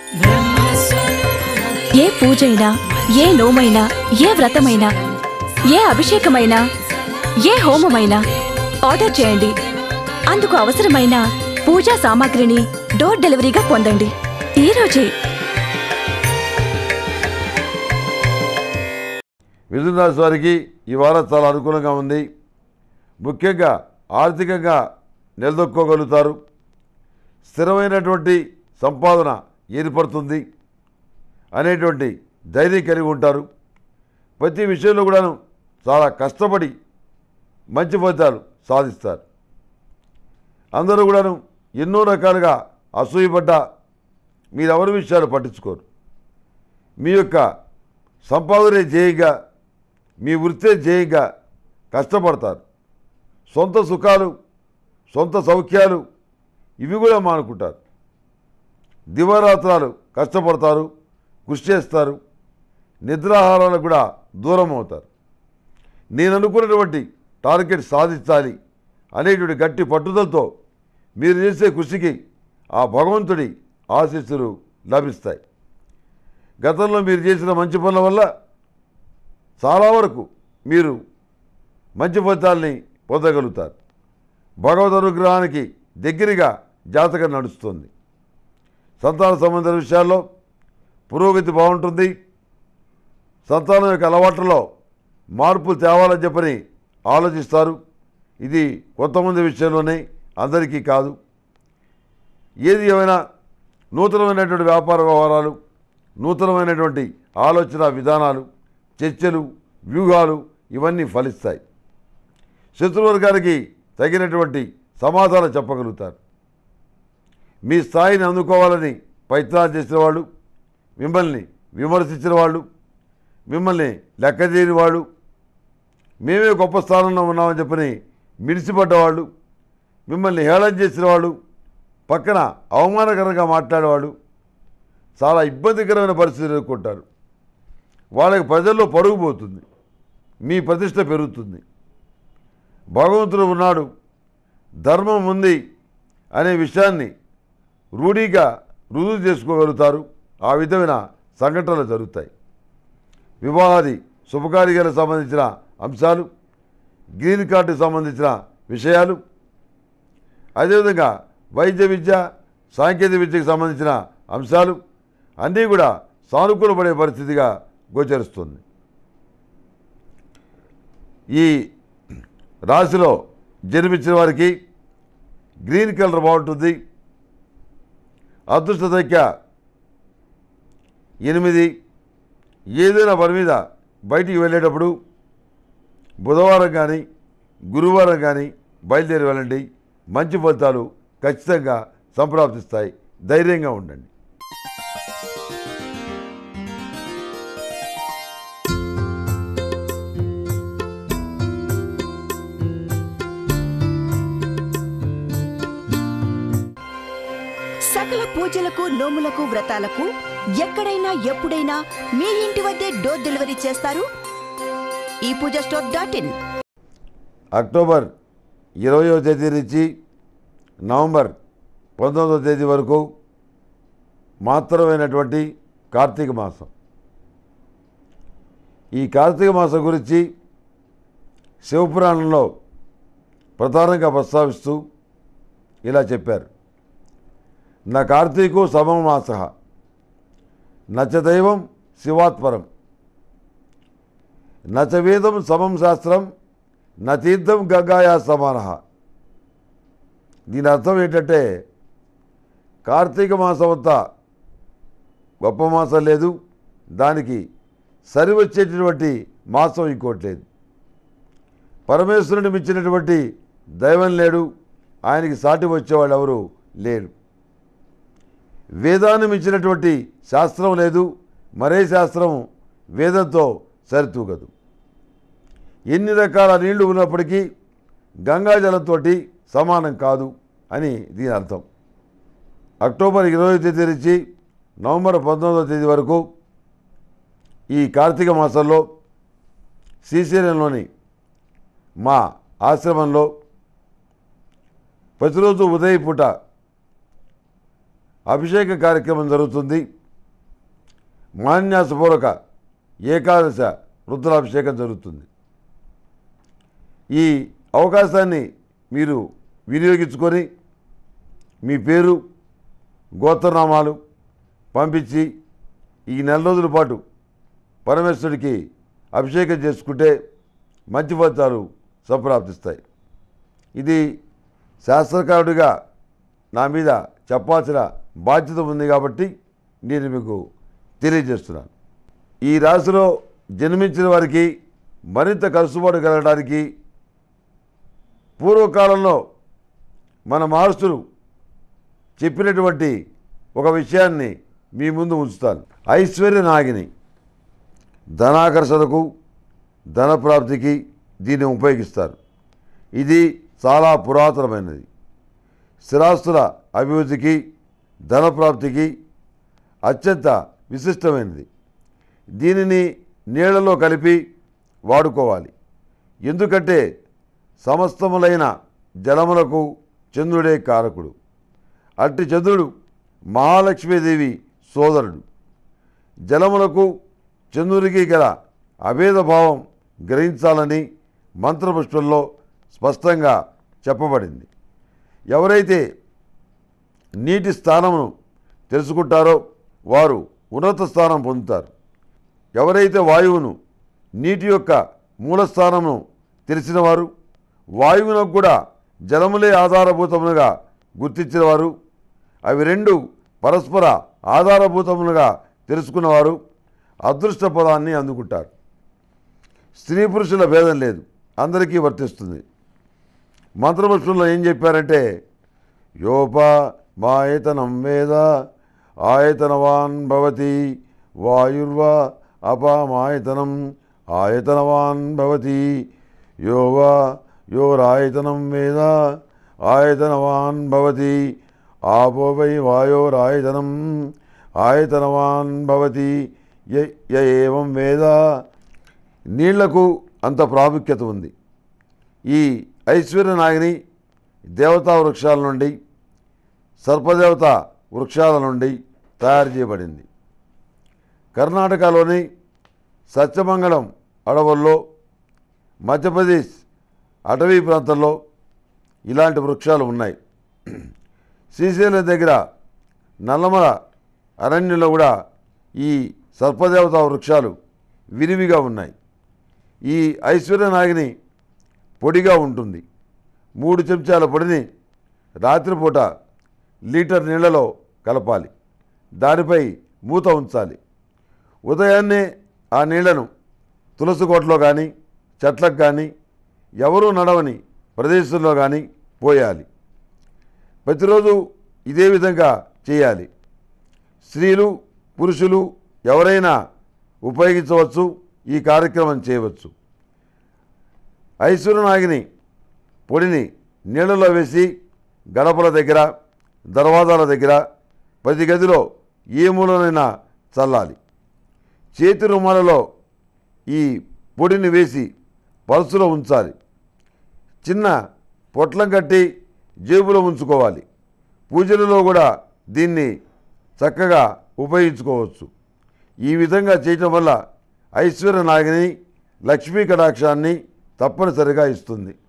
ఏ పూజైనా ఏ నోమైనా ఏ వ్రతమైనా ఏ అభిషేకమైనా ఏ హోమమైనా ఆర్డర్ చేయండి అందుకు అవసరమైన పూజా సామాగ్రిని డోర్ డెలివరీగా పొందండి ఈ రోజే మిథున రాశి వారికి ఈ వారం చాలా అనుకూలంగా ఉంది ముఖ్యంగా ఆర్థికంగా నిలదొక్కోగలుగుతారు స్థిరమైనటువంటి సంపాదన ఏర్పడుతుంది అనేటువంటి ధైర్యం కలిగి ఉంటారు ప్రతి విషయంలో కూడాను చాలా కష్టపడి మంచి ఫలితాలు సాధిస్తారు అందరూ కూడాను ఎన్నో రకాలుగా అసూయపడ్డ మీరెవరి విషయాలు పట్టించుకోరు మీ యొక్క సంపాదనే ధ్యేయంగా మీ వృత్తే ధ్యేయంగా కష్టపడతారు సొంత సుఖాలు సొంత సౌఖ్యాలు ఇవి కూడా మానుకుంటారు దివారాత్రాలు కష్టపడతారు కృషి చేస్తారు నిద్రాహారాలకు కూడా దూరం అవుతారు నేను అనుకున్నటువంటి టార్గెట్ సాధించాలి అనేటువంటి గట్టి పట్టుదలతో మీరు చేసే కృషికి ఆ భగవంతుడి ఆశీస్సులు లభిస్తాయి గతంలో మీరు చేసిన మంచి పనుల వల్ల చాలా వరకు మీరు మంచి ఫలితాల్ని పొందగలుగుతారు భగవద్ అనుగ్రహానికి దగ్గరగా జాతకం నడుస్తుంది సంతాన సంబంధ విషయాల్లో పురోగతి బాగుంటుంది సంతానం యొక్క అలవాట్లలో మార్పులు తేవాలని చెప్పని ఆలోచిస్తారు ఇది కొంతమంది విషయంలోనే అందరికీ కాదు ఏది ఏమైనా నూతనమైనటువంటి వ్యాపార వ్యవహారాలు నూతనమైనటువంటి ఆలోచన విధానాలు చర్చలు వ్యూహాలు ఇవన్నీ ఫలిస్తాయి శత్రువర్గానికి తగినటువంటి సమాధానం చెప్పగలుగుతారు మీ స్థాయిని అందుకోవాలని ప్రయత్నాలు చేసిన వాళ్ళు మిమ్మల్ని విమర్శించిన వాళ్ళు మిమ్మల్ని లెక్కచేయని వాళ్ళు మేమే గొప్ప స్థానంలో ఉన్నామని చెప్పని మిడిసిపడ్డవాళ్ళు మిమ్మల్ని హేళన చేసిన వాళ్ళు పక్కన అవమానకరంగా మాట్లాడేవాళ్ళు చాలా ఇబ్బందికరమైన పరిస్థితులు ఎదుర్కొంటారు వాళ్ళకి ప్రజల్లో పరుగు పోతుంది మీ ప్రతిష్ట పెరుగుతుంది భగవంతుడు ఉన్నాడు ధర్మం ఉంది అనే విషయాన్ని రూఢీగా రుజువు చేసుకోగలుగుతారు ఆ విధమైన సంఘటనలు జరుగుతాయి వివాహాది శుభకార్యాలకు సంబంధించిన అంశాలు గ్రీన్ కార్డుకు సంబంధించిన విషయాలు అదేవిధంగా వైద్య విద్య సాంకేతిక విద్యకు సంబంధించిన అంశాలు అన్నీ కూడా సానుకూలపడే పరిస్థితిగా గోచరిస్తుంది ఈ రాశిలో జన్మించిన వారికి గ్రీన్ కలర్ బాగుంటుంది అదృష్ట సంఖ్య ఎనిమిది ఏదైనా పని మీద బయటికి వెళ్ళేటప్పుడు బుధవారం కానీ గురువారం కానీ బయలుదేరి వెళ్ళండి మంచి ఫలితాలు ఖచ్చితంగా సంప్రాప్తిస్తాయి ధైర్యంగా ఉండండి సకల పూజలకు నోములకు వ్రతాలకు ఎక్కడైనా ఎప్పుడైనా మీ ఇంటి వద్దే డోర్ డెలివరీ చేస్తారు ఈ Pooja store dot in October ఇరవయో తేదీ నుంచి నవంబర్ పంతొమ్మిదవ తేదీ వరకు మాత్రమైనటువంటి కార్తీక మాసం ఈ కార్తీక మాసం గురించి శివపురాణంలో ప్రధానంగా ప్రస్తావిస్తూ ఇలా చెప్పారు నా కార్తీకు సమం మాస నచ దైవం శివాత్పరం నచ వేదం సమం శాస్త్రం నా తీర్థం గంగాయా సమాన దీని అర్థం ఏంటంటే కార్తీక మాసం అంతా గొప్ప మాసం లేదు దానికి సరి వచ్చేటటువంటి మాసం ఇంకోటి లేదు పరమేశ్వరుని మించినటువంటి దైవం లేడు ఆయనకి సాటి వచ్చేవాళ్ళు ఎవరు లేరు వేదాన్ని మించినటువంటి శాస్త్రం లేదు మరే శాస్త్రం వేదంతో సరితూగదు ఎన్ని రకాల నీళ్లు ఉన్నప్పటికీ గంగాజలంతో సమానం కాదు అని దీని అర్థం అక్టోబర్ ఇరవై తేదీ నుంచి నవంబర్ పంతొమ్మిదవ తేదీ వరకు ఈ కార్తీక మాసంలో శ్రీశైలంలోని మా ఆశ్రమంలో ప్రతిరోజు ఉదయం పూట అభిషేక కార్యక్రమం జరుగుతుంది మాన్యాసపూర్వక ఏకాదశ రుద్రాభిషేకం జరుగుతుంది ఈ అవకాశాన్ని మీరు వినియోగించుకొని మీ పేరు గోత్రనామాలు పంపించి ఈ నెల రోజుల పాటు పరమేశ్వరుడికి అభిషేకం చేసుకుంటే మంచి ఫలితాలు సంప్రాప్తిస్తాయి ఇది శాస్త్రకారుడిగా నా మీద చెప్పాల్సిన బాధ్యత ఉంది కాబట్టి నేను మీకు తెలియజేస్తున్నాను ఈ రాశిలో జన్మించిన వారికి మరింత కలుసుబాటు కలగడానికి పూర్వకాలంలో మన మహర్షులు చెప్పినటువంటి ఒక విషయాన్ని మీ ముందు ఉంచుతాను ఐశ్వర్య నాగిని ధనాకర్షణకు ధనప్రాప్తికి దీన్ని ఉపయోగిస్తారు ఇది చాలా పురాతనమైనది స్థిరాస్తుల అభివృద్ధికి ధనప్రాప్తికి అత్యంత విశిష్టమైనది దీనిని నీళ్లలో కలిపి వాడుకోవాలి ఎందుకంటే సమస్తములైన జలములకు చంద్రుడే కారకుడు అట్టి చంద్రుడు మహాలక్ష్మీదేవి సోదరుడు జలములకు చంద్రుడికి గల అభేద భావం గ్రహించాలని మంత్రపుష్పంలో స్పష్టంగా చెప్పబడింది ఎవరైతే నీటి స్థానమును తెలుసుకుంటారో వారు ఉన్నత స్థానం పొందుతారు ఎవరైతే వాయువును నీటి యొక్క మూలస్థానమును తెలిసిన వారు వాయువునకు కూడా జలములే ఆధారభూతములుగా గుర్తించిన వారు అవి రెండు పరస్పర ఆధారభూతములుగా తెలుసుకున్నవారు అదృష్ట పదాన్ని అందుకుంటారు స్త్రీ పురుషుల భేదం లేదు అందరికీ వర్తిస్తుంది మంత్రపుష్పంలో ఏం చెప్పారంటే యోప మాయతనం వేద ఆయతనవాన్ భవతి వాయుర్వా అపామాయతనం ఆయతనవాన్ భవతి యోవా యోరాయతనం వేద ఆయతనవాన్ భవతి ఆపో వై వాయోరాయతనం ఆయతనవాన్ భవతి య య ఏవం వేద నీళ్లకు అంత ప్రాముఖ్యత ఉంది ఈ ఐశ్వర్య నాగిని దేవతా వృక్షాల నుండి సర్పదేవత వృక్షాల నుండి తయారు చేయబడింది కర్ణాటకలోని సత్యమంగళం అడవుల్లో మధ్యప్రదేశ్ అటవీ ప్రాంతంలో ఇలాంటి వృక్షాలు ఉన్నాయి శ్రీశైలం దగ్గర నల్లమల అరణ్యంలో కూడా ఈ సర్పదేవత వృక్షాలు విరివిగా ఉన్నాయి ఈ ఐశ్వర్య నాగిని పొడిగా ఉంటుంది మూడు చెంచాల పొడిని రాత్రిపూట లీటర్ నీళ్లలో కలపాలి దానిపై మూత ఉంచాలి ఉదయాన్నే ఆ నీళ్లను తులసి కోటలో కానీ చెట్లకు కానీ ఎవరూ నడవని ప్రదేశంలో కానీ పోయాలి ప్రతిరోజు ఇదే విధంగా చేయాలి స్త్రీలు పురుషులు ఎవరైనా ఉపయోగించవచ్చు ఈ కార్యక్రమం చేయవచ్చు ఐశ్వర్యనాగిని పొడిని నీళ్ళలో వేసి గడపల దగ్గర దర్వాజాల దగ్గర ప్రతి గదిలో ఏ మూలనైనా చల్లాలి చేతి రుమాలలో ఈ పొడిని వేసి పల్సులో ఉంచాలి చిన్న పొట్లం కట్టి జేబులో ఉంచుకోవాలి పూజలలో కూడా దీన్ని చక్కగా ఉపయోగించుకోవచ్చు ఈ విధంగా చేయటం వల్ల ఐశ్వర్య నాగిని లక్ష్మీ కటాక్షాన్ని తప్పనిసరిగా ఇస్తుంది